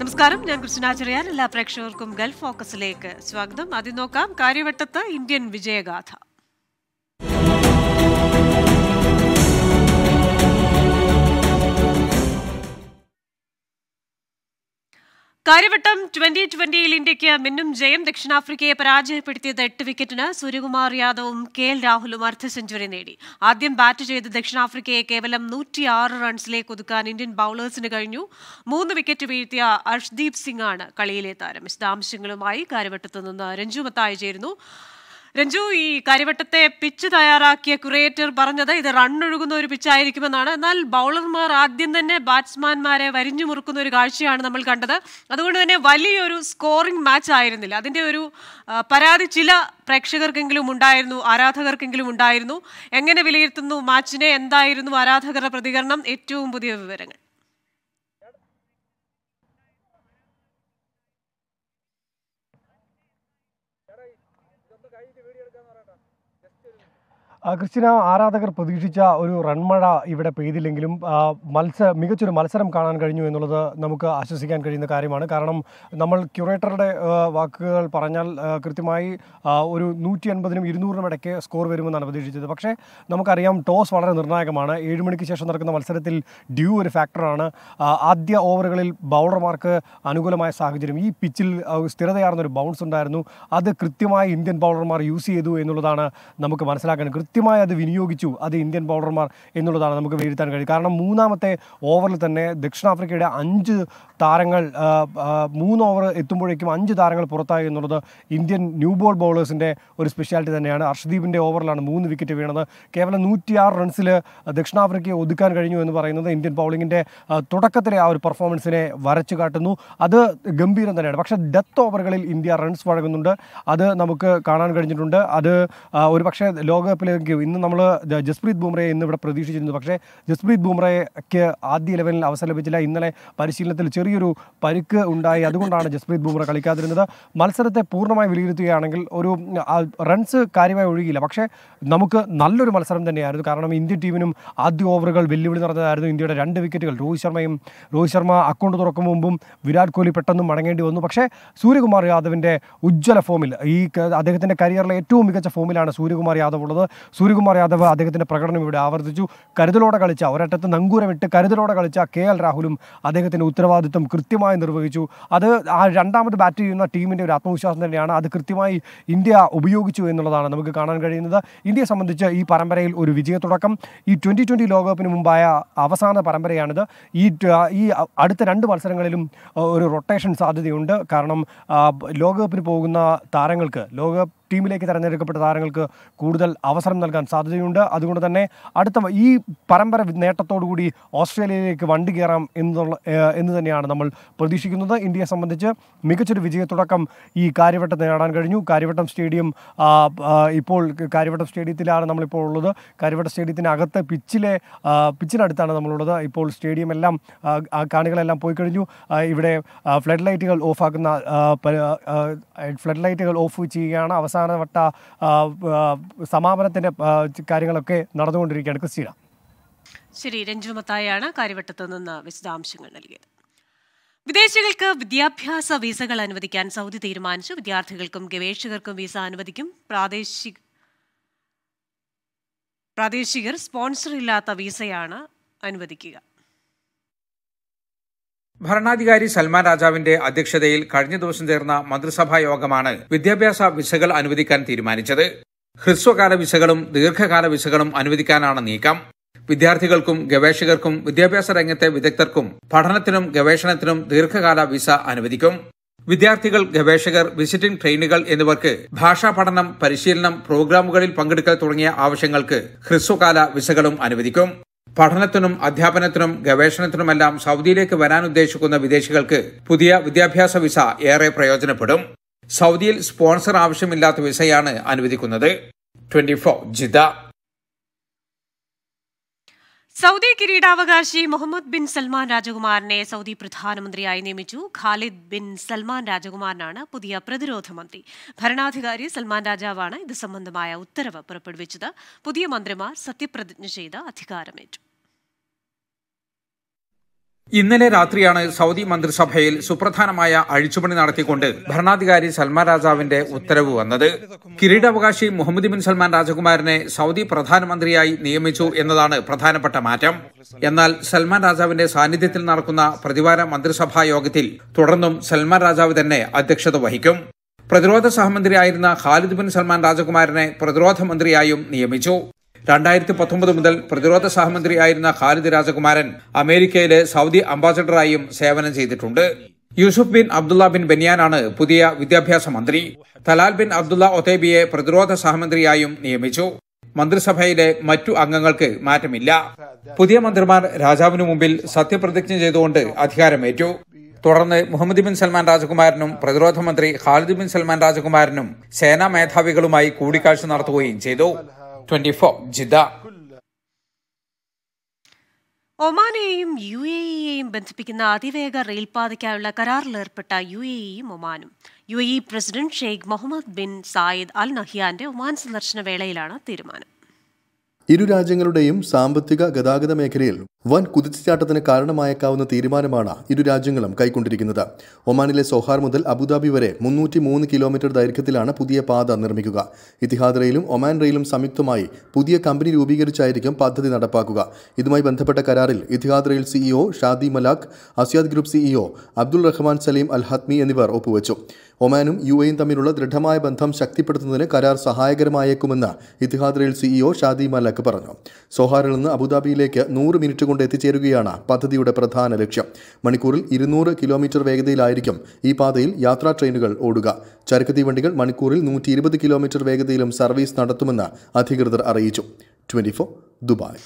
നമസ്കാരം ഞാൻ കൃഷ്ണ ചെറിയാൻ എല്ലാ പ്രേക്ഷകർക്കും ഗൾഫ് ഫോക്കസിലേക്ക് സ്വാഗതം ആദ്യം നോക്കാം കാര്യവട്ടത്ത് ഇന്ത്യൻ വിജയഗാഥ കാര്യവട്ടം ട്വന്റി ട്വന്റിയിൽ ഇന്ത്യക്ക് മിന്നും ജയം ദക്ഷിണാഫ്രിക്കയെ പരാജയപ്പെടുത്തിയത് എട്ട് വിക്കറ്റിന് സൂര്യകുമാർ യാദവും കെ എൽ രാഹുലും അർദ്ധ സെഞ്ചുറി നേടി ആദ്യം ബാറ്റ് ചെയ്ത് ദക്ഷിണാഫ്രിക്കയെ കേവലം നൂറ്റിയാറ് റൺസിലേക്ക് ഒതുക്കാൻ ഇന്ത്യൻ ബൌളേഴ്സിന് കഴിഞ്ഞു മൂന്ന് വിക്കറ്റ് വീഴ്ത്തിയ അർഷ്ദീപ് സിംഗ് ആണ് കളിയിലെ താരം വിശദാംശങ്ങളുമായി കാര്യവട്ടത്ത് നിന്ന് രഞ്ജു മത്തായി ചേരുന്നു രഞ്ജു ഈ കാര്യവട്ടത്തെ പിച്ച് തയ്യാറാക്കിയ കുറേറ്റർ പറഞ്ഞത് ഇത് റണ്ണൊഴുകുന്ന ഒരു പിച്ചായിരിക്കുമെന്നാണ് എന്നാൽ ബൗളർമാർ ആദ്യം തന്നെ ബാറ്റ്സ്മാൻമാരെ വരിഞ്ഞു മുറുക്കുന്ന ഒരു കാഴ്ചയാണ് നമ്മൾ കണ്ടത് അതുകൊണ്ട് തന്നെ വലിയൊരു സ്കോറിംഗ് മാച്ച് ആയിരുന്നില്ല അതിന്റെ ഒരു ആ, പരാതി ചില പ്രേക്ഷകർക്കെങ്കിലും ഉണ്ടായിരുന്നു ആരാധകർക്കെങ്കിലും ഉണ്ടായിരുന്നു എങ്ങനെ വിലയിരുത്തുന്നു മാച്ചിനെ എന്തായിരുന്നു ആരാധകരുടെ പ്രതികരണം ഏറ്റവും പുതിയ വിവരങ്ങൾ ആ, ക്രിസ്ത്യന ആരാധകർ പ്രതീക്ഷിച്ച ഒരു റൺമഴ ഇവിടെ പെയ്തില്ലെങ്കിലും ആ, മത്സര മികച്ചൊരു മത്സരം കാണാൻ കഴിഞ്ഞു എന്നുള്ളത് നമുക്ക് ആശ്വസിക്കാൻ കഴിയുന്ന കാര്യമാണ് കാരണം നമ്മൾ ക്യൂറേറ്ററുടെ ആ, വാക്കുകൾ പറഞ്ഞാൽ ആ, കൃത്യമായി ആ, ഒരു നൂറ്റി അൻപതിനും ഇരുന്നൂറിനും ഇടയ്ക്ക് സ്കോർ വരുമെന്നാണ് പ്രതീക്ഷിച്ചത് പക്ഷേ നമുക്കറിയാം ടോസ് വളരെ നിർണായകമാണ് ഏഴ് മണിക്ക് ശേഷം നടക്കുന്ന മത്സരത്തിൽ ഡ്യൂ ഒരു ഫാക്ടറാണ് ആ, ആദ്യ ഓവറുകളിൽ ബൗളർമാർക്ക് അനുകൂലമായ സാഹചര്യം ഈ പിച്ചിൽ ആ, സ്ഥിരതയാർന്ന ഒരു ബൗൺസ് ഉണ്ടായിരുന്നു അത് കൃത്യമായി ഇന്ത്യൻ ബൗളർമാർ യൂസ് ചെയ്തു എന്നുള്ളതാണ് നമുക്ക് മനസ്സിലാക്കാൻ കൃത്യമായി അത് വിനിയോഗിച്ചു അത് ഇന്ത്യൻ ബൗളർമാർ എന്നുള്ളതാണ് നമുക്ക് വിലയിരുത്താൻ കഴിയും കാരണം മൂന്നാമത്തെ ഓവറിൽ തന്നെ ദക്ഷിണാഫ്രിക്കയുടെ അഞ്ച് താരങ്ങൾ ആ, ആ, മൂന്ന് ഓവർ എത്തുമ്പോഴേക്കും അഞ്ച് താരങ്ങൾ പുറത്തായി എന്നുള്ളത് ഇന്ത്യൻ ന്യൂ ബോൾ ബൗളേഴ്സിൻ്റെ ഒരു സ്പെഷ്യാലിറ്റി തന്നെയാണ് അർഷദീപിൻ്റെ ഓവറിലാണ് മൂന്ന് വിക്കറ്റ് വീണത് കേവലം നൂറ്റിയാറ് റൺസിൽ ദക്ഷിണാഫ്രിക്കയെ ഒതുക്കാൻ കഴിഞ്ഞു എന്ന് പറയുന്നത് ഇന്ത്യൻ ബൗളിങ്ങിൻ്റെ തുടക്കത്തിലെ ആ ഒരു പെർഫോമൻസിനെ വരച്ചു കാട്ടുന്നു അത് ഗംഭീരം തന്നെയാണ് പക്ഷേ ഡെത്ത് ഓവറുകളിൽ ഇന്ത്യ റൺസ് വഴങ്ങുന്നുണ്ട് അത് നമുക്ക് കാണാൻ കഴിഞ്ഞിട്ടുണ്ട് അത് ആ, ഒരു പക്ഷേ ലോകകപ്പിലേക്ക് ഇന്ന് നമ്മൾ ജസ്പ്രീത് ബുംറയെ ഇന്ന് ഇവിടെ പ്രതീക്ഷിച്ചിരുന്നു പക്ഷേ ജസ്പ്രീത് ബുംറയ്ക്ക് ആദ്യ ലെവലിൽ അവസരം ലഭിച്ചില്ല ഇന്നലെ പരിശീലനത്തിൽ ചെറിയൊരു പരിക്ക് ഉണ്ടായി അതുകൊണ്ടാണ് ജസ്പ്രീത് ബുംറ കളിക്കാതിരുന്നത് മത്സരത്തെ പൂർണ്ണമായി വിലയിരുത്തുകയാണെങ്കിൽ ഒരു ആ, റൺസ് കാര്യമായി ഒഴുകിയില്ല പക്ഷേ നമുക്ക് നല്ലൊരു മത്സരം തന്നെയായിരുന്നു കാരണം ഇന്ത്യൻ ടീമിനും ആദ്യ ഓവറുകൾ വെല്ലുവിളി നടന്നതായിരുന്നു ഇന്ത്യയുടെ രണ്ട് വിക്കറ്റുകൾ രോഹിത് ശർമ്മയും രോഹിത് ശർമ്മ അക്കൗണ്ട് തുറക്കും മുമ്പും വിരാട് കോഹ്ലി പെട്ടെന്ന് മടങ്ങേണ്ടി വന്നു പക്ഷേ സൂര്യകുമാർ യാദവിൻ്റെ ഉജ്ജ്വല ഫോമിൽ ഈ ക- അദ്ദേഹത്തിൻ്റെ കരിയറിലെ ഏറ്റവും മികച്ച ഫോമിലാണ് സൂര്യകുമാർ യാദവ് ഉള്ളത് സൂര്യകുമാർ യാദവ് അദ്ദേഹത്തിൻ്റെ പ്രകടനം ഇവിടെ ആവർത്തിച്ചു കരുതലോടെ കളിച്ച ഒരറ്റത്ത് നങ്കൂരമിട്ട് കരുതലോടെ കളിച്ച കെ എൽ രാഹുലും അദ്ദേഹത്തിൻ്റെ ഉത്തരവാദിത്വം കൃത്യമായി നിർവഹിച്ചു അത് ആ രണ്ടാമത് ബാറ്റ് ചെയ്യുന്ന ടീമിൻ്റെ ഒരു ആത്മവിശ്വാസം തന്നെയാണ് അത് കൃത്യമായി ഇന്ത്യ ഉപയോഗിച്ചു എന്നുള്ളതാണ് നമുക്ക് കാണാൻ കഴിയുന്നത് ഇന്ത്യയെ സംബന്ധിച്ച് ഈ പരമ്പരയിൽ ഒരു വിജയത്തുടക്കം ഈ ട്വൻ്റി ട്വൻ്റി ലോകകപ്പിന് മുമ്പായ അവസാന പരമ്പരയാണിത് ഈ ട്- ഈ അടുത്ത രണ്ട് മത്സരങ്ങളിലും ആ, ഒരു റൊട്ടേഷൻ സാധ്യതയുണ്ട് കാരണം ആ, ലോകകപ്പിന് പോകുന്ന താരങ്ങൾക്ക് ലോകകപ്പ് ടീമിലേക്ക് തിരഞ്ഞെടുക്കപ്പെട്ട താരങ്ങൾക്ക് കൂടുതൽ അവസരം നൽകാൻ സാധ്യതയുണ്ട് അതുകൊണ്ട് തന്നെ അടുത്ത വ- ഈ പരമ്പര വി- നേട്ടത്തോടുകൂടി ഓസ്ട്രേലിയയിലേക്ക് വണ്ടി കയറാം എന്നുള്ള ഏഹ്, എന്ന് തന്നെയാണ് നമ്മൾ പ്രതീക്ഷിക്കുന്നത് ഇന്ത്യയെ സംബന്ധിച്ച് മികച്ചൊരു വിജയത്തുടക്കം ഈ കാര്യവട്ടത്ത് നേടാൻ കഴിഞ്ഞു കാര്യവട്ടം സ്റ്റേഡിയം ആ, ആ, ഇപ്പോൾ ക- കാര്യവട്ടം സ്റ്റേഡിയത്തിലാണ് നമ്മളിപ്പോൾ ഉള്ളത് കാര്യവട്ടം സ്റ്റേഡിയത്തിനകത്ത് പിച്ചിലെ ആ, പിച്ചിനടുത്താണ് നമ്മളുള്ളത് ഇപ്പോൾ സ്റ്റേഡിയം എല്ലാം ആ, ആ കാണികളെല്ലാം പോയി കഴിഞ്ഞു ആ, ഇവിടെ ഫ്ലഡ് ലൈറ്റുകൾ ഓഫാക്കുന്ന ഫ്ലഡ് ലൈറ്റുകൾ ഓഫ് ചെയ്യുകയാണ് അവസാനവട്ട ആ, ആ, സമാപനത്തിൻ്റെ ആ, കാര്യങ്ങളൊക്കെ നടന്നുകൊണ്ടിരിക്കുകയാണ് ക്രിസ്റ്റീന ശരി രഞ്ജു മത്തായാണ് കാര്യവട്ടത്ത് നിന്ന് വിശദാംശങ്ങൾ നൽകിയത് വിദേശികൾക്ക് വിദ്യാഭ്യാസ വിസകൾ അനുവദിക്കാൻ സൗദി തീരുമാനിച്ചു വിദ്യാർത്ഥികൾക്കും ഗവേഷകർക്കും വിസ അനുവദിക്കും പ്രാദേശിക പ്രാദേശികർ സ്പോൺസർ ഇല്ലാത്ത വിസയാണ് അനുവദിക്കുക ഭരണാധികാരി സൽമാൻ രാജാവിന്റെ അധ്യക്ഷതയിൽ കഴിഞ്ഞ ദിവസം ചേർന്ന മന്ത്രിസഭാ യോഗമാണ് വിദ്യാഭ്യാസ വിസകൾ അനുവദിക്കാൻ തീരുമാനിച്ചത് ഹ്രസ്വകാല വിസകളും ദീർഘകാല വിസകളും അനുവദിക്കാനാണ് നീക്കം വിദ്യാർത്ഥികൾക്കും ഗവേഷകർക്കും വിദ്യാഭ്യാസ രംഗത്തെ വിദഗ്ധർക്കും പഠനത്തിനും ഗവേഷണത്തിനും ദീർഘകാല വിസ അനുവദിക്കും വിദ്യാർത്ഥികൾ ഗവേഷകർ വിസിറ്റിംഗ് ട്രെയിനുകൾ എന്നിവർക്ക് ഭാഷാ പഠനം പരിശീലനം പ്രോഗ്രാമുകളിൽ പങ്കെടുക്കൽ തുടങ്ങിയ ആവശ്യങ്ങൾക്ക് ഹ്രസ്വകാല വിസകളും അനുവദിക്കും പഠനത്തിനും അധ്യാപനത്തിനും ഗവേഷണത്തിനുമെല്ലാം സൗദിയിലേക്ക് വരാൻ ഉദ്ദേശിക്കുന്ന വിദേശികൾക്ക് പുതിയ വിദ്യാഭ്യാസ വിസ ഏറെ പ്രയോജനപ്പെടും സൗദിയിൽ സ്പോൺസർ ആവശ്യമില്ലാത്ത വിസയാണ് അനുവദിക്കുന്നത് ട്വന്റി ഫോർ ജിദ്ദ സൗദി കിരീടാവകാശി മുഹമ്മദ് ബിൻ സൽമാൻ രാജകുമാരനെ സൗദി പ്രധാനമന്ത്രിയായി നിയമിച്ചു ഖാലിദ് ബിൻ സൽമാൻ രാജകുമാരനാണ് പുതിയ പ്രതിരോധ മന്ത്രി ഭരണാധികാരി സൽമാൻ രാജാവാണ് ഇത് സംബന്ധമായ ഉത്തരവ് പുറപ്പെടുവിച്ചത് പുതിയ മന്ത്രിമാർ സത്യപ്രതിജ്ഞ ചെയ്ത് അധികാരമേറ്റു ഇന്നലെ രാത്രിയാണ് സൗദി മന്ത്രിസഭയിൽ സുപ്രധാനമായ അഴിച്ചുപണി നടത്തിക്കൊണ്ട് ഭരണാധികാരി സൽമാൻ രാജാവിന്റെ ഉത്തരവ് വന്നത് കിരീടാവകാശി മുഹമ്മദ് ബിൻ സൽമാൻ രാജകുമാരനെ സൗദി പ്രധാനമന്ത്രിയായി നിയമിച്ചു എന്നതാണ് പ്രധാനപ്പെട്ട മാറ്റം എന്നാൽ സൽമാൻ രാജാവിന്റെ സാന്നിധ്യത്തിൽ നടക്കുന്ന പ്രതിവാര മന്ത്രിസഭാ യോഗത്തിൽ തുടർന്നും സൽമാൻ രാജാവ് തന്നെ അധ്യക്ഷത വഹിക്കും പ്രതിരോധ സഹമന്ത്രിയായിരുന്ന ഖാലിദ് ബിൻ സൽമാൻ രാജകുമാരനെ പ്രതിരോധ മന്ത്രിയായും നിയമിച്ചു രണ്ടായിരത്തി പത്തൊമ്പത് മുതൽ പ്രതിരോധ സഹമന്ത്രിയായിരുന്ന ഖാലിദ് രാജകുമാരൻ അമേരിക്കയിലെ സൗദി അംബാസഡറായും സേവനം ചെയ്തിട്ടുണ്ട് യൂസുഫ് ബിൻ അബ്ദുള്ള ബിൻ ബെനിയാനാണ് പുതിയ വിദ്യാഭ്യാസ മന്ത്രി തലാൽ ബിൻ അബ്ദുള്ള ഒതേബിയെ പ്രതിരോധ സഹമന്ത്രിയായും നിയമിച്ചു മന്ത്രിസഭയിലെ മറ്റു അംഗങ്ങൾക്ക് മാറ്റമില്ല പുതിയ മന്ത്രിമാർ രാജാവിനു മുമ്പിൽ സത്യപ്രതിജ്ഞ ചെയ്തുകൊണ്ട് അധികാരമേറ്റു തുടർന്ന് മുഹമ്മദ് ബിൻ സൽമാൻ രാജകുമാരനും പ്രതിരോധ മന്ത്രി ഖാലിദ് ബിൻ സൽമാൻ രാജകുമാരനും സേനാ മേധാവികളുമായി കൂടിക്കാഴ്ച നടത്തുകയും ചെയ്തു ട്വന്റി ഫോർ ജിദ്ദ ഒമാനെയും യു എ ഇയെയും ബന്ധിപ്പിക്കുന്ന അതിവേഗ റെയിൽപാതയ്ക്കായുള്ള കരാറിലേർപ്പെട്ട യു എ ഇയും ഒമാനും U A E president Sheikh Mohammed bin Zayed Al നഹിയാന്റെ ഒമാൻ സന്ദർശന വേളയിലാണ് തീരുമാനം ഇരു രാജ്യങ്ങളുടെയും സാമ്പത്തിക ഗതാഗത മേഖലയിൽ വൻ കുതിച്ചുചാട്ടത്തിന് കാരണമായേക്കാവുന്ന തീരുമാനമാണ് ഇരു രാജ്യങ്ങളും കൈക്കൊണ്ടിരിക്കുന്നത് ഒമാനിലെ സോഹാർ മുതൽ അബുദാബി വരെ മുന്നൂറ്റി മൂന്ന് കിലോമീറ്റർ ദൈർഘ്യത്തിലാണ് പുതിയ പാത നിർമ്മിക്കുക ഇത്തിഹാദ് റെയിലും ഒമാൻ റെയിലും സംയുക്തമായി പുതിയ കമ്പനി രൂപീകരിച്ചായിരിക്കും പദ്ധതി നടപ്പാക്കുക ഇതുമായി ബന്ധപ്പെട്ട കരാറിൽ Etihad rail CEO Shadi Malak Asyad group CEO Abdul Rahman Salim Al Hatmi എന്നിവർ ഒപ്പുവച്ചു ഒമാനും യു എയും തമ്മിലുള്ള ദൃഢമായ ബന്ധം ശക്തിപ്പെടുത്തുന്നതിന് കരാർ സഹായകരമായേക്കുമെന്ന് Etihad rail CEO Shadi Malak പറഞ്ഞു സോഹാറിൽ നിന്ന് അബുദാബിയിലേക്ക് നൂറ് മിനിറ്റ് കൊണ്ട് എത്തിച്ചേരുകയാണ് പദ്ധതിയുടെ പ്രധാന ലക്ഷ്യം മണിക്കൂറിൽ ഇരുന്നൂറ് കിലോമീറ്റർ വേഗതയിലായിരിക്കും ഈ പാതയിൽ യാത്രാ ട്രെയിനുകൾ ഓടുക ചരക്ക് തീവണ്ടികൾ മണിക്കൂറിൽ നൂറ്റി ഇരുപത് കിലോമീറ്റർ വേഗതയിലും സർവീസ് നടത്തുമെന്ന് അധികൃതർ അറിയിച്ചു ട്വന്റി ദുബായ്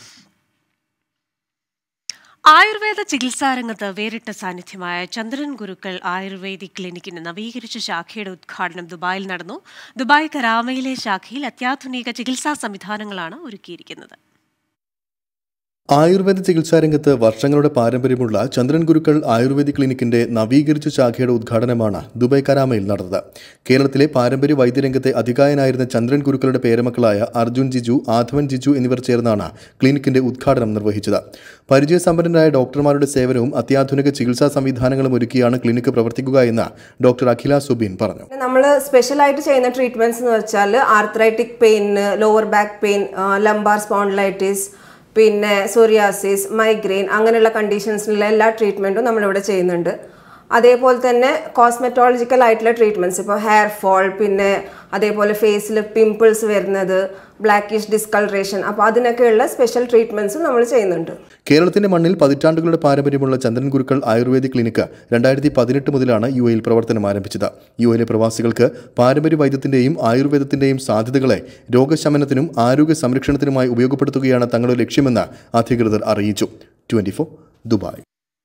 ആയുർവേദ ചികിത്സാരംഗത്ത് വേറിട്ട സാന്നിധ്യമായ ചന്ദ്രൻ ഗുരുക്കൾ ആയുർവേദിക് ക്ലിനിക്കിന്റെ നവീകരിച്ച ശാഖയുടെ ഉദ്ഘാടനം ദുബായിൽ നടന്നു ദുബായ് കരാമയിലെ ശാഖയിൽ അത്യാധുനിക ചികിത്സാ സംവിധാനങ്ങളാണ് ഒരുക്കിയിരിക്കുന്നത് ആയുർവേദ ചികിത്സാരംഗത്ത് വർഷങ്ങളുടെ പാരമ്പര്യമുള്ള ചന്ദ്രൻ ഗുരുക്കൾ ആയുർവേദിക് ക്ലിനിക്കിന്റെ നവീകരിച്ച ശാഖയുടെ ഉദ്ഘാടനമാണ് ദുബായ് കരാമയിൽ നടന്നത് കേരളത്തിലെ പാരമ്പര്യ വൈദ്യരംഗത്തെ അധികായനായിരുന്ന ചന്ദ്രൻ ഗുരുക്കളുടെ പേരമക്കളായ അർജുൻ ജിജു ആധവൻ ജിജു എന്നിവർ ചേർന്നാണ് ക്ലിനിക്കിന്റെ ഉദ്ഘാടനം നിർവഹിച്ചത് പരിചയസമ്പന്നരായ ഡോക്ടർമാരുടെ സേവനവും അത്യാധുനിക ചികിത്സാ സംവിധാനങ്ങളും ഒരുക്കിയാണ് ക്ലിനിക്ക് പ്രവർത്തിക്കുക എന്ന് ഡോക്ടർ അഖില സുബീൻ പറഞ്ഞു നമ്മൾ സ്പെഷ്യലായിട്ട് ചെയ്യുന്ന ട്രീറ്റ്മെന്റ്സ് എന്ന് വെച്ചാൽ ആർത്രൈറ്റിക് പെയിന് lower back pain lumbar spondylitis പിന്നെ സോറിയാസിസ് മൈഗ്രെയിൻ അങ്ങനെയുള്ള കണ്ടീഷൻസിലുള്ള എല്ലാ ട്രീറ്റ്മെൻറ്റും നമ്മളിവിടെ ചെയ്യുന്നുണ്ട് അതേപോലെ തന്നെ കോസ്മെറ്റോളജിക്കൽ ആയിട്ടുള്ള ട്രീറ്റ്മെൻറ്റ്സ് ഇപ്പോൾ ഹെയർ ഫോൾ പിന്നെ അതേപോലെ ഫേസിൽ പിമ്പിൾസ് വരുന്നത് ബ്ലാക്കിഷ് ഡിസ്കളറേഷൻ അപ്പോൾ അതിനൊക്കെയുള്ള സ്പെഷ്യൽ ട്രീറ്റ്മെൻറ്റ്സും നമ്മൾ ചെയ്യുന്നുണ്ട് കേരളത്തിന്റെ മണ്ണിൽ പതിറ്റാണ്ടുകളുടെ പാരമ്പര്യമുള്ള ചന്ദ്രൻ ഗുരുക്കൾ ആയുർവേദിക് ക്ലിനിക്ക് രണ്ടായിരത്തി പതിനെട്ട് മുതലാണ് യു എയിൽ പ്രവർത്തനം ആരംഭിച്ചത് യു എയിലെ പ്രവാസികൾക്ക് പാരമ്പര്യ വൈദ്യത്തിന്റെയും ആയുർവേദത്തിന്റെയും സാധ്യതകളെ രോഗശമനത്തിനും ആരോഗ്യ സംരക്ഷണത്തിനുമായി ഉപയോഗപ്പെടുത്തുകയാണ് തങ്ങളുടെ ലക്ഷ്യമെന്ന് അധികൃതർ അറിയിച്ചു twenty Dubai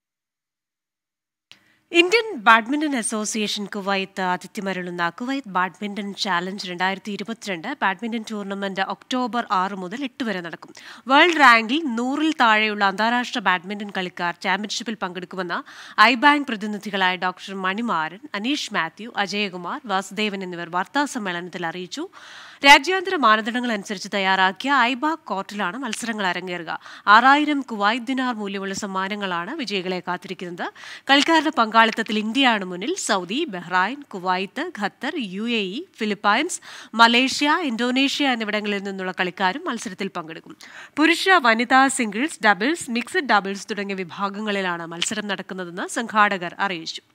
Indian badminton association Kuwait ആതിഥ്യമരുളുന്ന കുവൈത്ത് ബാഡ്മിന്റൺ ചാലഞ്ച് രണ്ടായിരത്തി ഇരുപത്തിരണ്ട് ബാഡ്മിന്റൺ ടൂർണമെന്റ് ഒക്ടോബർ ആറ് മുതൽ എട്ട് വരെ നടക്കും വേൾഡ് റാങ്കിൽ നൂറിൽ താഴെയുള്ള അന്താരാഷ്ട്ര ബാഡ്മിന്റൺ കളിക്കാർ ചാമ്പ്യൻഷിപ്പിൽ പങ്കെടുക്കുമെന്ന് ഐ ബാങ്ക് പ്രതിനിധികളായ ഡോക്ടർ മണിമാരൻ അനീഷ് മാത്യു അജയകുമാർ വാസുദേവൻ എന്നിവർ വാർത്താസമ്മേളനത്തിൽ അറിയിച്ചു രാജ്യാന്തര മാനദണ്ഡങ്ങൾ അനുസരിച്ച് തയ്യാറാക്കിയ ഐബാക് കോർട്ടിലാണ് മത്സരങ്ങൾ അരങ്ങേറുക ആറായിരം കുവൈറ്റ് ദിനാർ മൂല്യമുള്ള സമ്മാനങ്ങളാണ് വിജയികളെ കാത്തിരിക്കുന്നത് കളിക്കാരുടെ പങ്കാളിത്തത്തിൽ ഇന്ത്യയാണ് മുന്നിൽ Saudi Bahrain Kuwait Qatar U A E Philippines Malaysia Indonesia എന്നിവിടങ്ങളിൽ നിന്നുള്ള കളിക്കാരും മത്സരത്തിൽ പങ്കെടുക്കും പുരുഷ വനിതാ സിംഗിൾസ് ഡബിൾസ് മിക്സഡ് ഡബിൾസ് തുടങ്ങിയ വിഭാഗങ്ങളിലാണ് മത്സരം നടക്കുന്നതെന്ന് സംഘാടകർ അറിയിച്ചു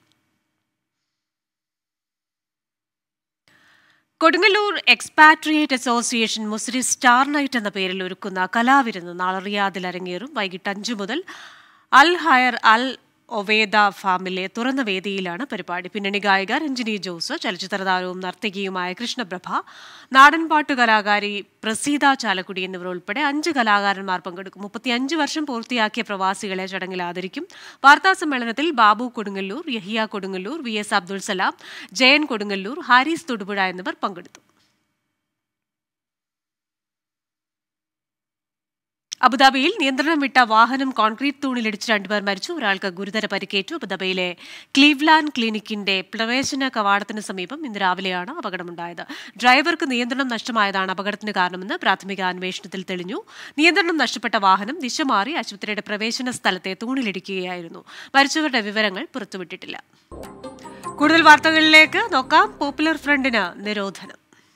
Kodungallur expatriate association Muslim star night എന്ന പേരിൽ ഒരുക്കുന്ന കലാവിരുന്ന് നാളെ റിയാദിൽ അരങ്ങേറും വൈകിട്ട് അഞ്ചു മുതൽ അൽ ഹയർ അൽ ഒവേദ ഫാമിലെ തുറന്ന വേദിയിലാണ് പരിപാടി പിന്നണി ഗായിക രഞ്ജിനി ജോസ് ചലച്ചിത്ര താരവും നർത്തകിയുമായ കൃഷ്ണപ്രഭ നാടൻപാട്ടു കലാകാരി പ്രസീത ചാലക്കുടി എന്നിവർ ഉൾപ്പെടെ അഞ്ച് കലാകാരന്മാർ പങ്കെടുക്കും മുപ്പത്തിയഞ്ച് വർഷം പൂർത്തിയാക്കിയ പ്രവാസികളെ ചടങ്ങിൽ ആദരിക്കും വാർത്താ സമ്മേളനത്തിൽ ബാബു കൊടുങ്ങല്ലൂർ യഹിയ കൊടുങ്ങല്ലൂർ വി എസ് അബ്ദുൾ സലാം ജയൻ കൊടുങ്ങല്ലൂർ ഹാരിസ് തൊടുപുഴ എന്നിവർ പങ്കെടുത്തു അബുദാബിയിൽ നിയന്ത്രണം വിട്ട വാഹനം കോൺക്രീറ്റ് തൂണിലിടിച്ച് രണ്ടുപേർ മരിച്ചു ഒരാൾക്ക് ഗുരുതര പരിക്കേറ്റു അബുദാബിയിലെ ക്ലീവ്ലാൻഡ് ക്ലിനിക്കിന്റെ പ്രവേശന കവാടത്തിന് സമീപം ഇന്ന് രാവിലെയാണ് അപകടമുണ്ടായത് ഡ്രൈവർക്ക് നിയന്ത്രണം നഷ്ടമായതാണ് അപകടത്തിന് കാരണമെന്ന് പ്രാഥമിക അന്വേഷണത്തിൽ തെളിഞ്ഞു നിയന്ത്രണം നഷ്ടപ്പെട്ട വാഹനം ദിശ മാറി ആശുപത്രിയുടെ പ്രവേശന സ്ഥലത്തെ തൂണിലിടിക്കുകയായിരുന്നു മരിച്ചവരുടെ വിവരങ്ങൾ പുറത്തുവിട്ടിട്ടില്ല കൂടുതൽ വാർത്തകളിലേക്ക് നോക്കാം പോപ്പുലർ ഫ്രണ്ടിന് നിരോധനം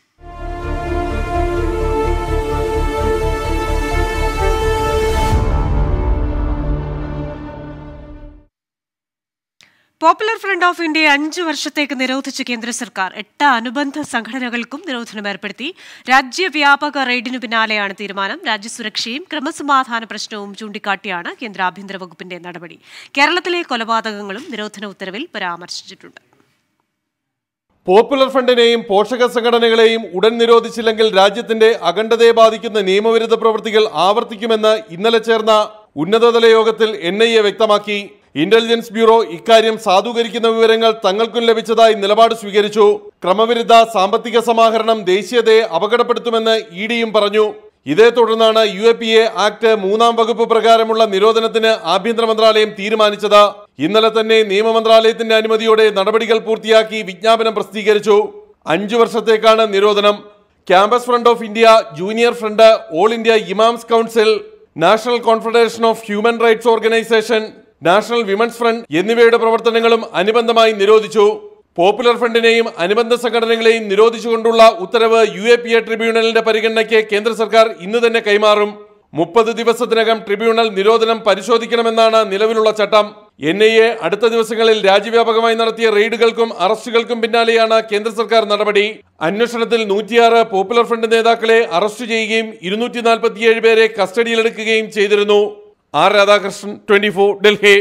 പോപ്പുലർ ഫ്രണ്ട് ഓഫ് ഇന്ത്യയെ അഞ്ചു വർഷത്തേക്ക് നിരോധിച്ച കേന്ദ്ര സർക്കാർ എട്ട് അനുബന്ധ സംഘടനകൾക്കും നിരോധനം ഏർപ്പെടുത്തി രാജ്യവ്യാപക റെയ്ഡിനു പിന്നാലെയാണ് തീരുമാനം രാജ്യസുരക്ഷയും ക്രമസമാധാന പ്രശ്നവും ചൂണ്ടിക്കാട്ടിയാണ് കേന്ദ്ര ആഭ്യന്തര വകുപ്പിന്റെ നടപടി കേരളത്തിലെ കൊലപാതകങ്ങളും നിരോധന ഉത്തരവിൽ പരാമർശിച്ചിട്ടുണ്ട് പോപ്പുലർ ഫ്രണ്ടിനെയും പോഷക സംഘടനകളെയും ഉടൻ നിരോധിച്ചില്ലെങ്കിൽ രാജ്യത്തിന്റെ അഖണ്ഡതയെ ബാധിക്കുന്ന നിയമവിരുദ്ധ പ്രവൃത്തികൾ ആവർത്തിക്കുമെന്ന് ഇന്നലെ ചേർന്ന ഉന്നതതല യോഗത്തിൽ എൻ ഐ എ വ്യക്തമാക്കി ഇന്റലിജൻസ് ബ്യൂറോ ഇക്കാര്യം സാധൂകരിക്കുന്ന വിവരങ്ങൾ തങ്ങൾക്കും ലഭിച്ചതായി നിലപാട് സ്വീകരിച്ചു ക്രമവിരുദ്ധ സാമ്പത്തിക സമാഹരണം ദേശീയതയെ അപകടപ്പെടുത്തുമെന്ന് ഇ ഡിയും പറഞ്ഞു ഇതേ തുടർന്നാണ് U A P A act മൂന്നാം വകുപ്പ് പ്രകാരമുള്ള നിരോധനത്തിന് ആഭ്യന്തര മന്ത്രാലയം തീരുമാനിച്ചത് ഇന്നലെ തന്നെ നിയമ മന്ത്രാലയത്തിന്റെ അനുമതിയോടെ നടപടികൾ പൂർത്തിയാക്കി വിജ്ഞാപനം പ്രസിദ്ധീകരിച്ചു അഞ്ചു വർഷത്തേക്കാണ് നിരോധനം campus front of India junior front all India imams council national confederation of human rights organisation national women's front എന്നിവയുടെ പ്രവർത്തനങ്ങളും അനുബന്ധമായി നിരോധിച്ചു പോപ്പുലർ ഫ്രണ്ടിനെയും അനുബന്ധ സംഘടനകളെയും നിരോധിച്ചുകൊണ്ടുള്ള ഉത്തരവ് യു എ പി എ ട്രിബ്യൂണലിന്റെ പരിഗണനയ്ക്ക് കേന്ദ്ര സർക്കാർ ഇന്ന് തന്നെ കൈമാറും മുപ്പത് ദിവസത്തിനകം ട്രിബ്യൂണൽ നിരോധനം പരിശോധിക്കണമെന്നാണ് നിലവിലുള്ള ചട്ടം എൻ ഐ എ അടുത്ത ദിവസങ്ങളിൽ രാജ്യവ്യാപകമായി നടത്തിയ റെയ്ഡുകൾക്കും അറസ്റ്റുകൾക്കും പിന്നാലെയാണ് കേന്ദ്ര സർക്കാർ നടപടി അന്വേഷണത്തിൽ നൂറ്റിയാറ് പോപ്പുലർ ഫ്രണ്ട് നേതാക്കളെ അറസ്റ്റ് ചെയ്യുകയും ഇരുന്നൂറ്റി നാൽപ്പത്തിയേഴ് പേരെ കസ്റ്റഡിയിലെടുക്കുകയും ചെയ്തിരുന്നു R Radhakrishnan twenty Delhi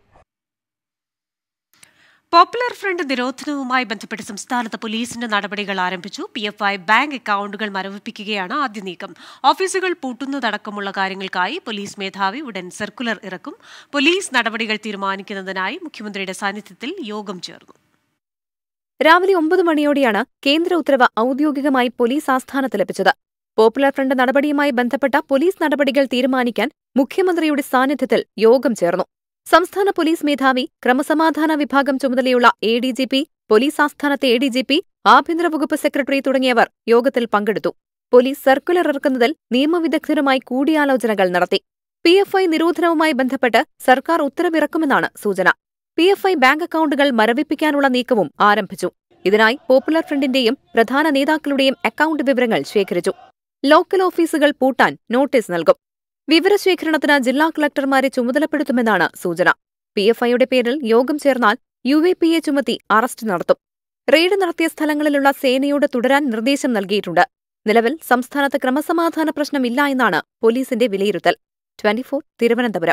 popular front നിരോധനവുമായി ബന്ധപ്പെട്ട് സംസ്ഥാനത്ത് പോലീസിന്റെ നടപടികൾ ആരംഭിച്ചു പി എഫ് ഐ ബാങ്ക് അക്കൗണ്ടുകൾ മരവിപ്പിക്കുകയാണ് ആദ്യ നീക്കം ഓഫീസുകൾ പൂട്ടുന്നതടക്കമുള്ള കാര്യങ്ങൾക്കായി പോലീസ് മേധാവി ഉടൻ സർക്കുലർ ഇറക്കും പോലീസ് നടപടികൾ തീരുമാനിക്കുന്നതിനായി മുഖ്യമന്ത്രിയുടെ സാന്നിധ്യത്തിൽ യോഗം ചേർന്നു രാവിലെ ഒമ്പത് മണിയോടെയാണ് കേന്ദ്ര ഉത്തരവ് ഔദ്യോഗികമായി പോലീസ് ആസ്ഥാനത്ത് ലഭിച്ചത് പോപ്പുലർ ഫ്രണ്ട് നടപടിയുമായി ബന്ധപ്പെട്ട പോലീസ് നടപടികൾ തീരുമാനിക്കാൻ മുഖ്യമന്ത്രിയുടെ സാന്നിധ്യത്തിൽ യോഗം ചേർന്നു സംസ്ഥാന പോലീസ് മേധാവി ക്രമസമാധാന വിഭാഗം ചുമതലയുള്ള A D G P police ആസ്ഥാനത്തെ എ ഡി ജി പി ആഭ്യന്തര വകുപ്പ് സെക്രട്ടറി തുടങ്ങിയവർ യോഗത്തിൽ പങ്കെടുത്തു പോലീസ് സർക്കുലർ ഇറക്കുന്നതിൽ നിയമവിദഗ്ധരുമായി കൂടിയാലോചനകൾ നടത്തി പി എഫ് ഐ നിരോധനവുമായി ബന്ധപ്പെട്ട് സർക്കാർ ഉത്തരവിറക്കുമെന്നാണ് സൂചന പി എഫ് ഐ ബാങ്ക് അക്കൗണ്ടുകൾ മരവിപ്പിക്കാനുള്ള നീക്കവും ആരംഭിച്ചു ഇതിനായി പോപ്പുലർ ഫ്രണ്ടിന്റെയും പ്രധാന നേതാക്കളുടെയും അക്കൗണ്ട് വിവരങ്ങൾ ശേഖരിച്ചു ലോക്കൽ ഓഫീസുകൾ പൂട്ടാൻ നോട്ടീസ് നൽകും വിവരശേഖരണത്തിന് ജില്ലാ കളക്ടർമാരെ ചുമതലപ്പെടുത്തുമെന്നാണ് സൂചന പി എഫ് ഐയുടെ പേരിൽ യോഗം ചേർന്നാൽ യു എ പി എ ചുമത്തി അറസ്റ്റ് നടത്തും റെയ്ഡ് നടത്തിയ സ്ഥലങ്ങളിലുള്ള സേനയോട് തുടരാൻ നിർദ്ദേശം നൽകിയിട്ടുണ്ട് നിലവിൽ സംസ്ഥാനത്ത് ക്രമസമാധാന പ്രശ്നമില്ല എന്നാണ് പോലീസിന്റെ വിലയിരുത്തൽ ട്വന്റിഫോർ തിരുവനന്തപുരം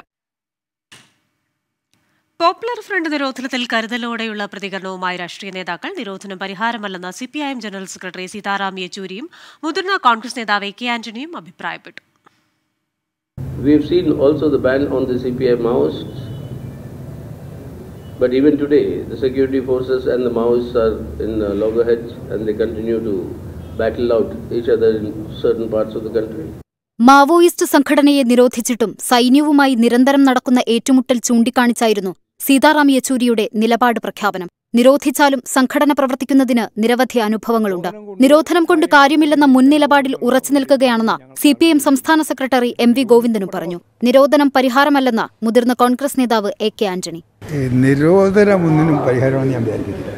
പോപ്പുലർ ഫ്രണ്ട് നിരോധനത്തിൽ കരുതലോടെയുള്ള പ്രതികരണവുമായി രാഷ്ട്രീയ നേതാക്കൾ നിരോധനം പരിഹാരമല്ലെന്ന് സിപിഐഎം ജനറൽ സെക്രട്ടറി സീതാറാം യെച്ചൂരിയും മുതിർന്ന കോൺഗ്രസ് നേതാവ് എ കെ ആന്റണിയും അഭിപ്രായപ്പെട്ടു We have seen also the ban on the CPI Maoists. But even today, the security forces and the Maoists are in uh, loggerheads and they continue to battle out each other in certain parts of the country. Maoist സംഘടനയെ നിരോധിച്ചിട്ടും സൈന്യവുമായി നിരന്തരം നടക്കുന്ന ഏറ്റുമുട്ടൽ ചൂണ്ടിക്കാണിച്ചായിരുന്നു സീതാറാം യെച്ചൂരിയുടെ നിലപാട് പ്രഖ്യാപനം നിരോധിച്ചാലും സംഘടന പ്രവർത്തിക്കുന്നതിന് നിരവധി അനുഭവങ്ങളുണ്ട് നിരോധനം കൊണ്ട് കാര്യമില്ലെന്ന മുൻ നിലപാടിൽ ഉറച്ചു നിൽക്കുകയാണെന്ന് സിപിഐഎം സംസ്ഥാന സെക്രട്ടറി എം വി ഗോവിന്ദനും പറഞ്ഞു നിരോധനം പരിഹാരമല്ലെന്ന് മുതിർന്ന കോൺഗ്രസ് നേതാവ് എ കെ ആന്റണി ഈ നിരോധനം ഒന്നിനും പരിഹാരമെന്ന് ഞാൻ വിചാരിക്കുന്നില്ല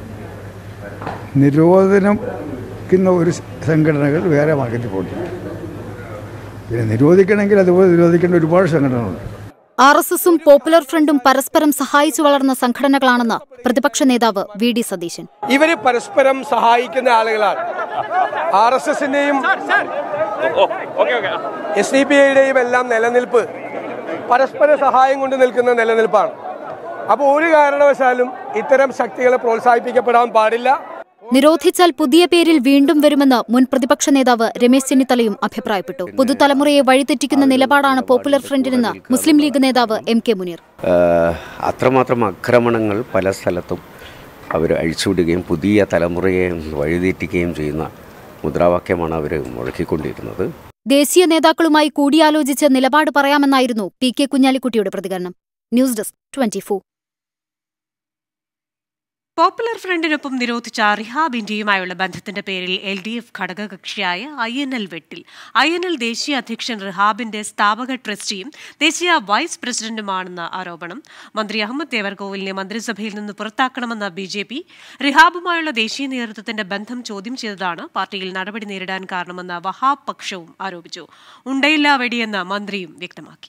നിരോധനക്കുന്ന ഒരു സംഘടനകൾ വേറെ മാർക്കറ്റിൽ പോയിട്ടുണ്ട് പിന്നെ നിരോധിക്കണമെങ്കിൽ അതുപോലെ നിരോധിക്കേണ്ട ഒരുപാട് സംഘടനകളുണ്ട് ആർ എസ് എസും പോപ്പുലർ ഫ്രണ്ടും പരസ്പരം സഹായിച്ചു വളർന്ന സംഘടനകളാണെന്ന് പ്രതിപക്ഷ നേതാവ് വി ഡി സതീശൻ ഇവര് പരസ്പരം സഹായിക്കുന്ന ആളുകളാണ് ആർ എസ് എസിന്റെയും എസ് ഡി പി ഐയുടെയും എല്ലാം നിലനിൽപ്പ് പരസ്പര സഹായം കൊണ്ട് നിൽക്കുന്ന നിലനിൽപ്പാണ് അപ്പോൾ ഒരു കാരണവശാലും ഇത്തരം ശക്തികളെ പ്രോത്സാഹിപ്പിക്കപ്പെടാൻ പാടില്ല നിരോധിച്ചാൽ പുതിയ പേരിൽ വീണ്ടും വരുമെന്ന് മുൻ പ്രതിപക്ഷ നേതാവ് രമേശ് ചെന്നിത്തലയും അഭിപ്രായപ്പെട്ടു പുതുതലമുറയെ വഴിതെറ്റിക്കുന്ന നിലപാടാണ് പോപ്പുലർ ഫ്രണ്ടിനെന്ന് മുസ്ലിം ലീഗ് നേതാവ് എം കെ മുനീർ അത്രമാത്രം ആക്രമണങ്ങൾ പല സ്ഥലത്തും അവർ അഴിച്ചുവിടുകയും പുതിയ തലമുറയെ വഴിതെറ്റിക്കുകയും ചെയ്യുന്ന മുദ്രാവാക്യമാണ് അവർ മുഴക്കിക്കൊണ്ടിരുന്നത് ദേശീയ നേതാക്കളുമായി കൂടിയാലോചിച്ച് നിലപാട് പറയാമെന്നായിരുന്നു പി കെ കുഞ്ഞാലിക്കുട്ടിയുടെ പ്രതികരണം ന്യൂസ് ഡെസ്ക് ട്വന്റിഫോർ പോപ്പുലർ ഫ്രണ്ടിനൊപ്പം നിരോധിച്ച റിഹാബ് ഇന്ത്യയുമായുള്ള ബന്ധത്തിന്റെ പേരിൽ എൽ ഡി എഫ് ഘടകകക്ഷിയായ ഐ എൻ എൽ വെട്ടിൽ ഐ എൻ എൽ ദേശീയ അധ്യക്ഷൻ റിഹാബിന്റെ സ്ഥാപക ട്രസ്റ്റിയും ദേശീയ വൈസ് പ്രസിഡന്റുമാണെന്ന ആരോപണം മന്ത്രി അഹമ്മദ് ദേവർകോവിലിനെ മന്ത്രിസഭയിൽ നിന്ന് പുറത്താക്കണമെന്ന ബി ജെ പി റിഹാബുമായുള്ള ദേശീയ നേതൃത്വത്തിന്റെ ബന്ധം ചോദ്യം ചെയ്തതാണ് പാർട്ടിയിൽ നടപടി നേരിടാൻ കാരണമെന്ന് വഹാബ് പക്ഷവും ആരോപിച്ചു ഉണ്ടയില്ല വെടിയെന്ന് മന്ത്രിയും വ്യക്തമാക്കി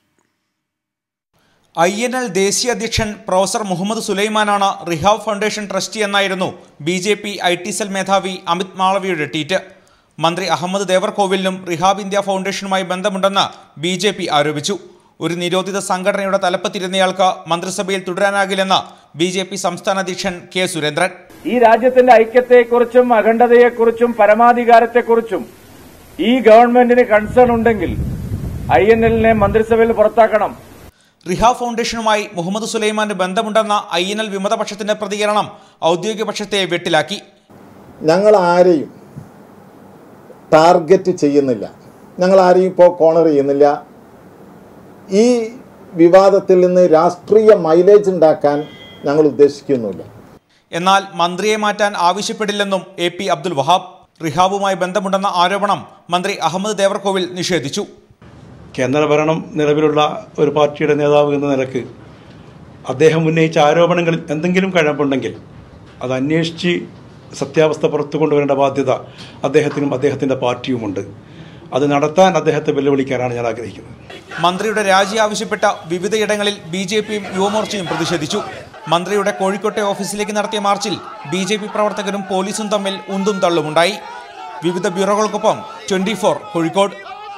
ഐ എൻ എൽ ദേശീയ അധ്യക്ഷൻ പ്രൊഫസർ മുഹമ്മദ് സുലൈമാനാണ് റിഹാബ് ഫൗണ്ടേഷൻ ട്രസ്റ്റി എന്നായിരുന്നു B J P I T cell മേധാവി അമിത് മാളവിയുടെ ട്വീറ്റ് മന്ത്രി അഹമ്മദ് ദേവർകോവിലിനും റിഹാബ് ഇന്ത്യ ഫൗണ്ടേഷനുമായി ബന്ധമുണ്ടെന്ന് ബി ജെ പി ആരോപിച്ചു ഒരു നിരോധിത സംഘടനയുടെ തലപ്പത്തിരുന്നയാൾക്ക് മന്ത്രിസഭയിൽ തുടരാനാകില്ലെന്ന് ബി ജെ പി സംസ്ഥാന അധ്യക്ഷൻ കെ സുരേന്ദ്രൻ ഈ രാജ്യത്തിന്റെ ഐക്യത്തെക്കുറിച്ചും അഖണ്ഡതയെക്കുറിച്ചും പരമാധികാരത്തെക്കുറിച്ചും ഈ ഗവൺമെന്റിന് കൺസേൺ ഉണ്ടെങ്കിൽ ഐ എൻ എല്ലിനെ മന്ത്രിസഭയിൽ പുറത്താക്കണം റിഹ ഫൗണ്ടേഷനുമായി മുഹമ്മദ് സുലൈമാന് ബന്ധമുണ്ടെന്ന ഐ എൻ എൽ വിമതപക്ഷത്തിന്റെ പ്രതികരണം ഔദ്യോഗിക പക്ഷത്തെ വെട്ടിലാക്കി ഞങ്ങൾ ആരെയും ടാർഗറ്റ് ചെയ്യുന്നില്ല ഞങ്ങൾ ആരെയും ഇപ്പോൾ കോണർ ചെയ്യുന്നില്ല ഈ വിവാദത്തിൽ നിന്ന് രാഷ്ട്രീയ മൈലേജ് ഉണ്ടാക്കാൻ ഞങ്ങൾ ഉദ്ദേശിക്കുന്നില്ല എന്നാൽ മന്ത്രിയെ മാറ്റാൻ ആവശ്യപ്പെടില്ലെന്നും എ പി അബ്ദുൽ വഹാബ് റിഹാബുമായി ബന്ധമുണ്ടെന്ന ആരോപണം മന്ത്രി അഹമ്മദ് ദേവർകോവിൽ നിഷേധിച്ചു കേന്ദ്ര ഭരണം നിലവിലുള്ള ഒരു പാർട്ടിയുടെ നേതാവ് എന്ന നിലക്ക് അദ്ദേഹം ഉന്നയിച്ച ആരോപണങ്ങളിൽ എന്തെങ്കിലും കഴമ്പുണ്ടെങ്കിൽ അത് അന്വേഷിച്ച് സത്യാവസ്ഥ പുറത്തു കൊണ്ടുവരേണ്ട ബാധ്യത അദ്ദേഹത്തിനും അദ്ദേഹത്തിൻ്റെ പാർട്ടിയുമുണ്ട് അത് നടത്താൻ അദ്ദേഹത്തെ വെല്ലുവിളിക്കാനാണ് ഞാൻ ആഗ്രഹിക്കുന്നത് മന്ത്രിയുടെ രാജി ആവശ്യപ്പെട്ട വിവിധയിടങ്ങളിൽ ബി ജെ പിയും യുവമോർച്ചയും പ്രതിഷേധിച്ചു മന്ത്രിയുടെ കോഴിക്കോട്ടെ ഓഫീസിലേക്ക് നടത്തിയ മാർച്ചിൽ ബി ജെ പി പ്രവർത്തകരും പോലീസും തമ്മിൽ ഉന്തും തള്ളുമുണ്ടായി വിവിധ ബ്യൂറോകൾക്കൊപ്പം ട്വന്റി ഫോർ കോഴിക്കോട്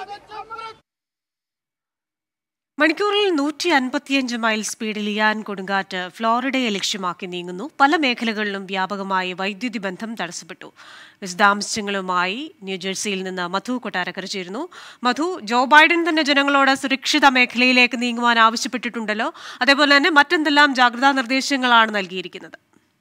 മണിക്കൂറിൽ നൂറ്റി അൻപത്തിയഞ്ച് മൈൽ സ്പീഡിൽ ഇയാൻ കൊടുങ്കാറ്റ് ഫ്ലോറിഡയെ ലക്ഷ്യമാക്കി നീങ്ങുന്നു പല മേഖലകളിലും വ്യാപകമായി വൈദ്യുതി ബന്ധം തടസ്സപ്പെട്ടു വിശദാംശങ്ങളുമായി ന്യൂജേഴ്സിയിൽ നിന്ന് മധു കൊട്ടാരക്കര ചേരുന്നു മധു ജോ ബൈഡൻ തന്നെ ജനങ്ങളോട് സുരക്ഷിത മേഖലയിലേക്ക് നീങ്ങുവാൻ ആവശ്യപ്പെട്ടിട്ടുണ്ടല്ലോ അതേപോലെ തന്നെ മറ്റെന്തെല്ലാം ജാഗ്രതാ നിർദ്ദേശങ്ങളാണ് നൽകിയിരിക്കുന്നത്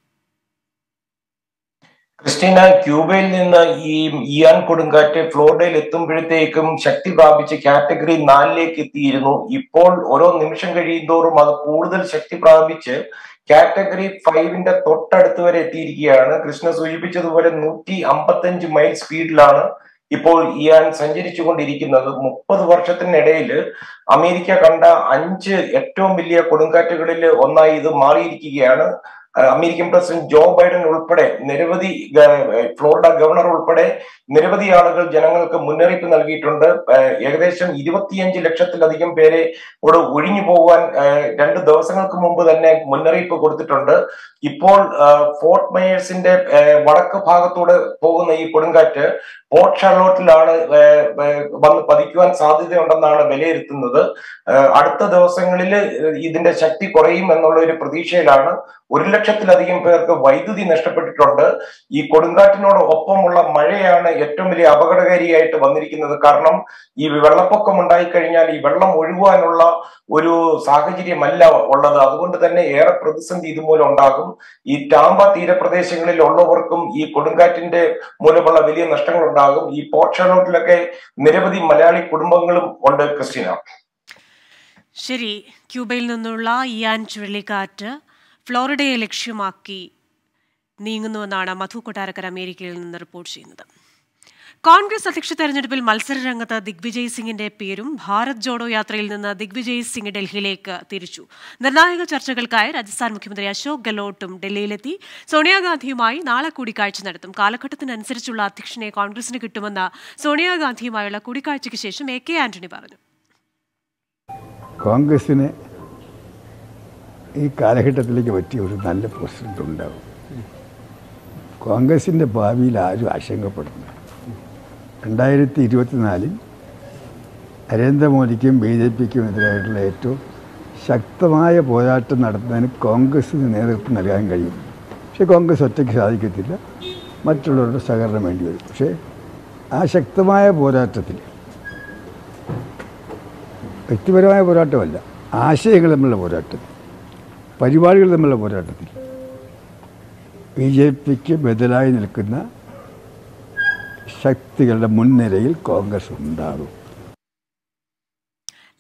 ക്രിസ്റ്റീന ക്യൂബയിൽ നിന്ന് ഈ ഇയാൻ കൊടുങ്കാറ്റ് ഫ്ലോറിഡയിൽ എത്തുമ്പോഴത്തേക്കും ശക്തി പ്രാപിച്ച് കാറ്റഗറി നാലിലേക്ക് എത്തിയിരുന്നു ഇപ്പോൾ ഓരോ നിമിഷം കഴിയുന്തോറും അത് കൂടുതൽ ശക്തി പ്രാപിച്ച് കാറ്റഗറി ഫൈവിന്റെ തൊട്ടടുത്ത് വരെ എത്തിയിരിക്കുകയാണ് കൃഷ്ണ സൂചിപ്പിച്ചതുപോലെ നൂറ്റി അമ്പത്തഞ്ച് മൈൽ സ്പീഡിലാണ് ഇപ്പോൾ ഇയാൻ സഞ്ചരിച്ചുകൊണ്ടിരിക്കുന്നത് മുപ്പത് വർഷത്തിനിടയിൽ അമേരിക്ക കണ്ട അഞ്ച് ഏറ്റവും വലിയ കൊടുങ്കാറ്റുകളിൽ ഒന്നായി ഇത് മാറിയിരിക്കുകയാണ് അമേരിക്കൻ പ്രസിഡന്റ് ജോ ബൈഡൻ ഉൾപ്പെടെ നിരവധി ഫ്ലോറിഡ ഗവർണർ ഉൾപ്പെടെ നിരവധി ആളുകൾ ജനങ്ങൾക്ക് മുന്നറിയിപ്പ് നൽകിയിട്ടുണ്ട് ഏകദേശം ഇരുപത്തിയഞ്ച് ലക്ഷത്തിലധികം പേരെ ഇവിടെ ഒഴിഞ്ഞു പോകാൻ രണ്ട് ദിവസങ്ങൾക്ക് മുമ്പ് തന്നെ മുന്നറിയിപ്പ് കൊടുത്തിട്ടുണ്ട് ഇപ്പോൾ ഫോർട്ട് മേയേഴ്സിന്റെ വടക്ക് ഭാഗത്തൂടെ പോകുന്ന ഈ കൊടുങ്കാറ്റ് പോർട്ട് ഷാർലോട്ടിലാണ് വന്ന് പതിക്കുവാൻ സാധ്യതയുണ്ടെന്നാണ് വിലയിരുത്തുന്നത് അടുത്ത ദിവസങ്ങളിൽ ഇതിന്റെ ശക്തി കുറയും എന്നുള്ള ഒരു പ്രതീക്ഷയിലാണ് ഒരു ലക്ഷത്തിലധികം പേർക്ക് വൈദ്യുതി നഷ്ടപ്പെട്ടിട്ടുണ്ട് ഈ കൊടുങ്കാറ്റിനോട് ഒപ്പമുള്ള മഴയാണ് ഏറ്റവും വലിയ അപകടകാരിയായിട്ട് വന്നിരിക്കുന്നത് കാരണം ഈ വെള്ളപ്പൊക്കം ഉണ്ടായിക്കഴിഞ്ഞാൽ ഈ വെള്ളം ഒഴുകുവാനുള്ള ഒരു സാഹചര്യമല്ല ഉള്ളത് അതുകൊണ്ട് തന്നെ ഏറെ പ്രതിസന്ധി ഇതുമൂലം ഉണ്ടാകും ഈ ടാമ്പ തീരപ്രദേശങ്ങളിൽ ഉള്ളവർക്കും ഈ കൊടുങ്കാറ്റിന്റെ മൂലമുള്ള വലിയ നഷ്ടങ്ങൾ ഉണ്ടാകും ഈ പോർട്ട് ഷെലോട്ടിലൊക്കെ നിരവധി മലയാളി കുടുംബങ്ങളും ഉണ്ട് ക്രിസ്റ്റീന ശരി ക്യൂബയിൽ നിന്നുള്ള ഇയാൻ ചുഴലിക്കാറ്റ് ഫ്ലോറിഡയെ ലക്ഷ്യമാക്കി നീങ്ങുന്നുവെന്നാണ് മധു കൊട്ടാരക്കർ അമേരിക്കയിൽ നിന്ന് റിപ്പോർട്ട് ചെയ്യുന്നത് കോൺഗ്രസ് അധ്യക്ഷ തെരഞ്ഞെടുപ്പിൽ മത്സരരംഗത്ത് ദിഗ്വിജയ് സിംഗിന്റെ പേരും ഭാരത് ജോഡോ യാത്രയിൽ നിന്ന് ദിഗ്വിജയ് സിംഗ് ഡൽഹിയിലേക്ക് തിരിച്ചു നിർണായക ചർച്ചകൾക്കായി രാജസ്ഥാൻ മുഖ്യമന്ത്രി അശോക് ഗെലോട്ടും ഡൽഹിയിലെത്തി സോണിയാഗാന്ധിയുമായി നാളെ കൂടിക്കാഴ്ച നടത്തും കാലഘട്ടത്തിനനുസരിച്ചുള്ള അധ്യക്ഷനെ കോൺഗ്രസിന് കിട്ടുമെന്ന് സോണിയാഗാന്ധിയുമായുള്ള കൂടിക്കാഴ്ചയ്ക്ക് ശേഷം എ കെ ആന്റണി പറഞ്ഞു കോൺഗ്രസിന് ഈ കാലഘട്ടത്തിലേക്ക് പറ്റിയ ഒരു നല്ല പ്രസിഡന്റ് ഉണ്ടാവും കോൺഗ്രസിൻ്റെ ഭാവിയിൽ ആരും ആശങ്കപ്പെടുന്നു രണ്ടായിരത്തി ഇരുപത്തിനാലിൽ നരേന്ദ്രമോദിക്കും ബി ജെ പിക്കും എതിരായിട്ടുള്ള ഏറ്റവും ശക്തമായ പോരാട്ടം നടത്തുന്നതിന് കോൺഗ്രസിന് നേതൃത്വം നൽകാൻ കഴിയും പക്ഷേ കോൺഗ്രസ് ഒറ്റയ്ക്ക് സാധിക്കത്തില്ല മറ്റുള്ളവരുടെ സഹകരണം വേണ്ടി വരും പക്ഷേ ആ ശക്തമായ പോരാട്ടത്തിൽ വ്യക്തിപരമായ പോരാട്ടമല്ല ആശയങ്ങൾ തമ്മിലുള്ള പോരാട്ടത്തിൽ പരിപാടികൾ തമ്മിലുള്ള പോരാട്ടത്തിൽ ബി ജെ പിക്ക് ബദലായി നിൽക്കുന്ന ശക്തികളുടെ മുൻനിരയിൽ കോൺഗ്രസ് ഉണ്ടാകും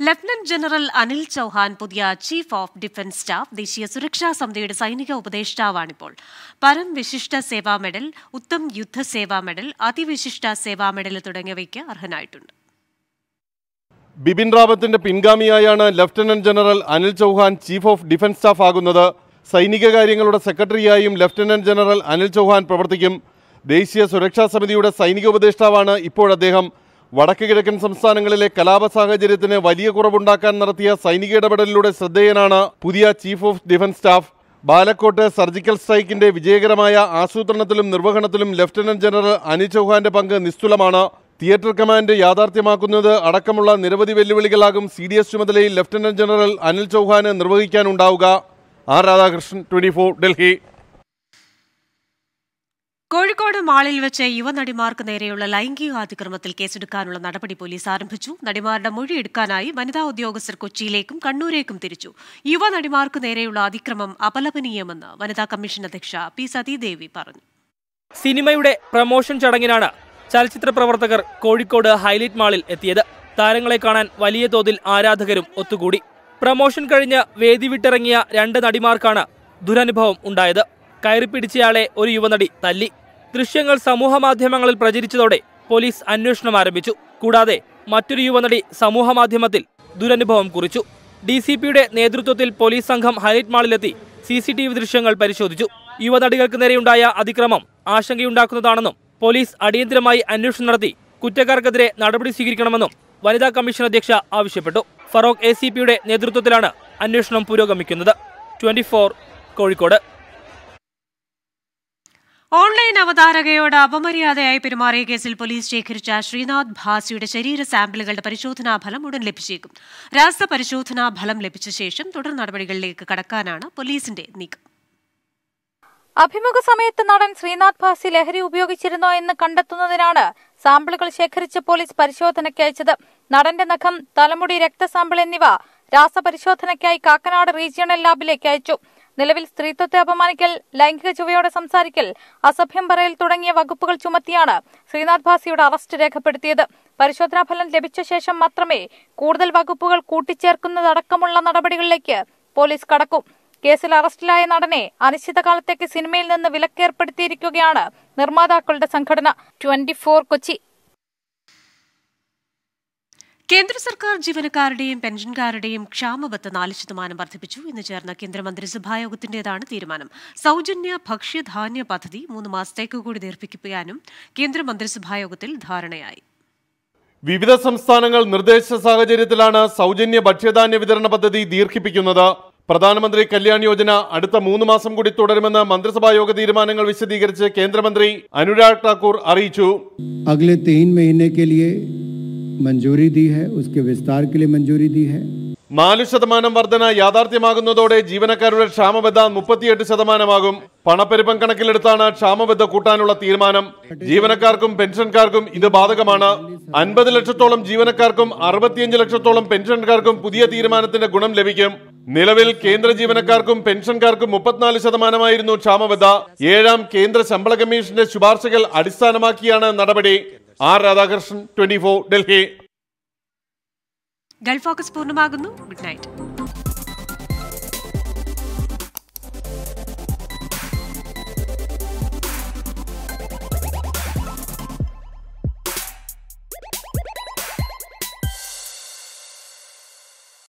ലഫ്റ്റനന്റ് ജനറൽ അനിൽ ചൌഹാൻ പുതിയ ചീഫ് ഓഫ് ഡിഫൻസ് സ്റ്റാഫ് ദേശീയ സുരക്ഷാ സമിതിയുടെ സൈനിക ഉപദേഷ്ടാവാണിപ്പോൾ പരം വിശിഷ്ട സേവാ മെഡൽ ഉത്തം യുദ്ധ സേവാ മെഡൽ അതിവിശിഷ്ട സേവാ മെഡൽ തുടങ്ങിയവയ്ക്ക് അർഹനായിട്ടുണ്ട് ബിപിൻ റാവത്തിന്റെ പിൻഗാമിയായാണ് lieutenant general Anil Chauhan chief of defence staff ആകുന്നത് സൈനിക കാര്യങ്ങളുടെ സെക്രട്ടറിയായും ലഫ്റ്റനന്റ് ജനറൽ അനിൽ ചൗഹാൻ പ്രവർത്തിക്കും ദേശീയ സുരക്ഷാ സമിതിയുടെ സൈനിക ഉപദേഷ്ടാവാണ് ഇപ്പോൾ അദ്ദേഹം വടക്ക് കിഴക്കൻ സംസ്ഥാനങ്ങളിലെ കലാപ സാഹചര്യത്തിന് വലിയ കുറവുണ്ടാക്കാൻ നടത്തിയ സൈനിക ഇടപെടലിലൂടെ ശ്രദ്ധേയനാണ് പുതിയ chief of defence staff Balakot surgical സ്ട്രൈക്കിന്റെ വിജയകരമായ ആസൂത്രണത്തിലും നിർവഹണത്തിലും ലഫ്റ്റനന്റ് ജനറൽ അനിൽ ചൗഹാന്റെ പങ്ക് നിസ്തുലമാണ് തിയേറ്റർ കമാൻഡ് യാഥാർത്ഥ്യമാക്കുന്നത് അടക്കമുള്ള നിരവധി വെല്ലുവിളികളാകും സി ഡി എസ് ചുമതലയിൽ ലഫ്റ്റനന്റ് ജനറൽ അനിൽ ചൗഹാന് നിർവഹിക്കാനുണ്ടാവുക R Radhakrishnan twenty four Delhi Kozhikode മാളിൽ വെച്ച് യുവനടിമാർക്ക് നേരെയുള്ള ലൈംഗികാതിക്രമത്തിൽ കേസെടുക്കാനുള്ള നടപടി പോലീസ് ആരംഭിച്ചു നടിമാരുടെ മൊഴിയെടുക്കാനായി വനിതാ ഉദ്യോഗസ്ഥർ കൊച്ചിയിലേക്കും കണ്ണൂരേക്കും തിരിച്ചു യുവനടിമാർക്ക് നേരെയുള്ള അതിക്രമം അപലപനീയമെന്ന് വനിതാ കമ്മീഷൻ അധ്യക്ഷ പി സതീദേവി പറഞ്ഞു സിനിമയുടെ പ്രമോഷൻ ചടങ്ങിനാണ് ചലച്ചിത്ര പ്രവർത്തകർ കോഴിക്കോട് ഹൈലൈറ്റ് മാളിൽ എത്തിയത് താരങ്ങളെ കാണാൻ വലിയ തോതിൽ ആരാധകരും ഒത്തുകൂടി പ്രമോഷൻ കഴിഞ്ഞ് വേദി വിട്ടിറങ്ങിയ രണ്ട് നടിമാർക്കാണ് ദുരനുഭവം ഉണ്ടായത് കയറിപ്പിടിച്ചയാളെ ഒരു യുവനടി തല്ലി ദൃശ്യങ്ങൾ സമൂഹമാധ്യമങ്ങളിൽ പ്രചരിച്ചതോടെ പോലീസ് അന്വേഷണം ആരംഭിച്ചു കൂടാതെ മറ്റൊരു യുവനടി സമൂഹമാധ്യമത്തിൽ ദുരനുഭവം കുറിച്ചു ഡി സി പിയുടെ നേതൃത്വത്തിൽ പോലീസ് സംഘം ഹൈലൈറ്റ് മാളിലെത്തി സി സി ടി വി ദൃശ്യങ്ങൾ പരിശോധിച്ചു യുവനടികൾക്ക് നേരെയുണ്ടായ അതിക്രമം ആശങ്കയുണ്ടാക്കുന്നതാണെന്നും പോലീസ് അടിയന്തരമായി അന്വേഷണം നടത്തി കുറ്റക്കാർക്കെതിരെ നടപടി സ്വീകരിക്കണമെന്നും വനിതാ കമ്മീഷൻ അധ്യക്ഷ ആവശ്യപ്പെട്ടു ഫറോക്ക് എ സി പിയുടെ നേതൃത്വത്തിലാണ് അന്വേഷണം പുരോഗമിക്കുന്നത് ട്വന്റി കോഴിക്കോട് ഓൺലൈൻ അവതാരകയോട് അപമര്യാദയായി പെരുമാറിയ കേസിൽ പോലീസ് ശേഖരിച്ച ശ്രീനാഥ് ഭാസിയുടെ ശരീര സാമ്പിളുകളുടെ പരിശോധനാ ഫലം ഉടൻ ലഭിച്ചേക്കും രാസപരിശോധനാ ഫലം ലഭിച്ച ശേഷം തുടർ നടപടികളിലേക്ക് കടക്കാനാണ് പോലീസിന്റെ നീക്കം അഭിമുഖ സമയത്ത് നടൻ ശ്രീനാഥ് ഭാസി ലഹരി ഉപയോഗിച്ചിരുന്നോ എന്ന് കണ്ടെത്തുന്നതിനാണ് സാമ്പിളുകൾ ശേഖരിച്ച് പോലീസ് പരിശോധനയ്ക്ക് അയച്ചത് നടന്റെ നഖം തലമുടി രക്തസാമ്പിൾ എന്നിവ രാസപരിശോധനയ്ക്കായി കാക്കനാട് റീജിയണൽ ലാബിലേക്ക് അയച്ചു നിലവിൽ സ്ത്രീത്വത്തെ അപമാനിക്കൽ ലൈംഗിക ചുവയോടെ സംസാരിക്കൽ അസഭ്യം പറയൽ തുടങ്ങിയ വകുപ്പുകൾ ചുമത്തിയാണ് ശ്രീനാഥ് ഭാസിയുടെ അറസ്റ്റ് രേഖപ്പെടുത്തിയത് പരിശോധനാ ഫലം ലഭിച്ച ശേഷം മാത്രമേ കൂടുതൽ വകുപ്പുകൾ കൂട്ടിച്ചേർക്കുന്നതടക്കമുള്ള നടപടികളിലേക്ക് പോലീസ് കടക്കും കേസിൽ അറസ്റ്റിലായ നടനെ അനിശ്ചിതകാലത്തേക്ക് സിനിമയിൽ നിന്ന് വിലക്കേർപ്പെടുത്തിയിരിക്കുകയാണ് നിർമ്മാതാക്കളുടെ സംഘടന ട്വന്റി കൊച്ചി കേന്ദ്ര സർക്കാർ ജീവനക്കാരുടെയും പെൻഷൻകാരുടെയും ക്ഷാമബത്ത് നാല് ശതമാനം വർദ്ധിപ്പിച്ചു ഇന്ന് ചേർന്ന കേന്ദ്രമന്ത്രിസഭാ യോഗത്തിന്റേതാണ് തീരുമാനം സൗജന്യ ഭക്ഷ്യധാന്യ പദ്ധതി മൂന്ന് മാസത്തേക്ക് കൂടി ദീർഘിപ്പിക്കാനും കേന്ദ്രമന്ത്രിസഭാ യോഗത്തിൽ ധാരണയായി വിവിധ സംസ്ഥാനങ്ങൾ നിർദ്ദേശ സാഹചര്യത്തിലാണ് സൗജന്യ ഭക്ഷ്യധാന്യ വിതരണ പദ്ധതി ദീർഘിപ്പിക്കുന്നത് പ്രധാനമന്ത്രി കല്യാൺ യോജന അടുത്ത മൂന്ന് മാസം കൂടി തുടരുമെന്ന് മന്ത്രിസഭാ യോഗ തീരുമാനങ്ങൾ വിശദീകരിച്ച് കേന്ദ്രമന്ത്രി അനുരാഗ് ഠാക്കൂർ അറിയിച്ചു अगले तीन महीने के लिए मंजूरी दी है उसके विस्तार के लिए मंजूरी दी है നാല് ശതമാനം വർധന യാഥാർത്ഥ്യമാകുന്നതോടെ ജീവനക്കാരുടെ ക്ഷാമബദ്ധ മുപ്പത്തിയെട്ട് ശതമാനമാകും പണപ്പെരുപ്പം കണക്കിലെടുത്താണ് ക്ഷാമബദ്ധ കൂട്ടാനുള്ള തീരുമാനം ജീവനക്കാർക്കും പെൻഷൻകാർക്കും ഇത് ബാധകമാണ് അൻപത് ലക്ഷത്തോളം ജീവനക്കാർക്കും അറുപത്തിയഞ്ച് ലക്ഷത്തോളം പെൻഷൻകാർക്കും പുതിയ തീരുമാനത്തിന്റെ ഗുണം ലഭിക്കും നിലവിൽ കേന്ദ്ര ജീവനക്കാർക്കും പെൻഷൻകാർക്കും മുപ്പത്തിനാല് ശതമാനമായിരുന്നു ക്ഷാമബദ്ധ ഏഴാം കേന്ദ്ര ശമ്പള കമ്മീഷന്റെ ശുപാർശകൾ അടിസ്ഥാനമാക്കിയാണ് നടപടി R Radhakrishnan twenty Delhi gulf focus പൂർണ്ണമാകുന്നു ഗുഡ് നൈറ്റ്